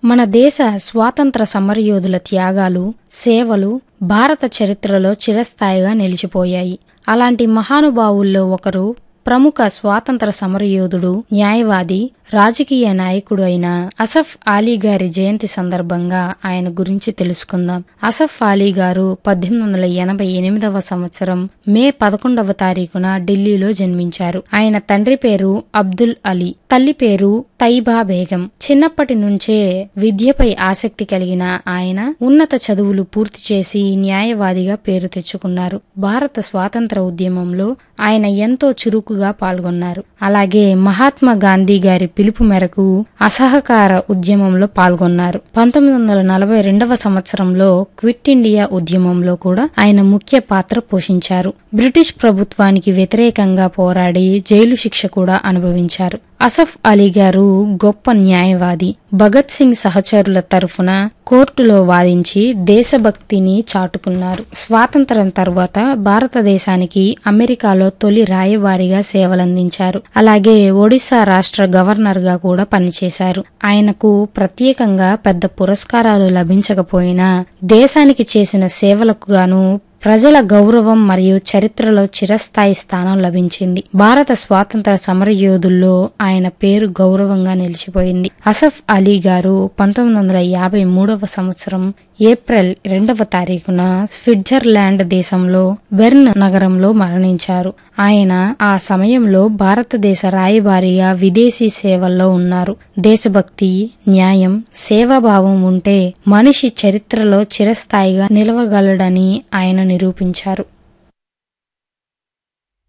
మన దేశ స్వాతంత్ర సమరయోధుల త్యాగాలు సేవలు భారత చరిత్రలో చిరస్థాయిగా నిలిచిపోయాయి అలాంటి మహానుభావుల్లో ఒకరు ప్రముఖ స్వాతంత్ర సమరయోధుడు న్యాయవాది రాజకీయ నాయకుడు అయిన అసఫ్ అలీ గారి జయంతి సందర్భంగా ఆయన గురించి తెలుసుకుందాం అసఫ్ అలీ గారు పద్దెనిమిది వందల ఎనభై ఎనిమిదవ సంవత్సరం మే పదకొండవ తారీఖున ఢిల్లీలో జన్మించారు ఆయన తండ్రి పేరు అబ్దుల్ అలీ తల్లి పేరు తైబా బేగం చిన్నప్పటి నుంచే విద్యపై ఆసక్తి కలిగిన ఆయన ఉన్నత చదువులు పూర్తి చేసి న్యాయవాదిగా పేరు తెచ్చుకున్నారు భారత స్వాతంత్ర ఉద్యమంలో ఆయన ఎంతో చురుకుగా పాల్గొన్నారు అలాగే మహాత్మా గాంధీ గారి పిలుపు మేరకు అసహకార ఉద్యమంలో పాల్గొన్నారు పంతొమ్మిది వందల నలభై రెండవ సంవత్సరంలో క్విట్ ఇండియా ఉద్యమంలో కూడా ఆయన ముఖ్య పాత్ర పోషించారు బ్రిటిష్ ప్రభుత్వానికి వ్యతిరేకంగా పోరాడి జైలు శిక్ష కూడా అనుభవించారు అసఫ్ అలీ గారు గొప్ప న్యాయవాది భగత్ సింగ్ సహచరుల తరఫున కోర్టులో వాదించి దేశభక్తిని చాటుకున్నారు స్వాతంత్రం తర్వాత భారతదేశానికి అమెరికాలో తొలి రాయబారిగా సేవలందించారు అలాగే ఒడిశా రాష్ట్ర గవర్నర్ గా కూడా పనిచేశారు ఆయనకు ప్రత్యేకంగా పెద్ద పురస్కారాలు లభించకపోయినా దేశానికి చేసిన సేవలకు గాను ప్రజల గౌరవం మరియు చరిత్రలో చిరస్థాయి స్థానం లభించింది భారత స్వాతంత్ర సమరయోధుల్లో ఆయన పేరు గౌరవంగా నిలిచిపోయింది అసఫ్ అలీ గారు పంతొమ్మిది వందల యాభై మూడవ సంవత్సరం ఏప్రిల్ రెండవ తారీఖున స్విట్జర్లాండ్ దేశంలో బెర్న్ నగరంలో మరణించారు ఆయన ఆ సమయంలో భారతదేశ రాయబారిగా విదేశీ సేవల్లో ఉన్నారు దేశభక్తి న్యాయం సేవాభావం ఉంటే మనిషి చరిత్రలో చిరస్థాయిగా నిలవగలడని ఆయన నిరూపించారు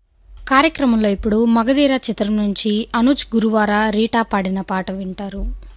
కార్యక్రమంలో ఇప్పుడు మగధీర చిత్రం నుంచి అనుజ్ గురువార రీటా పాడిన పాట వింటారు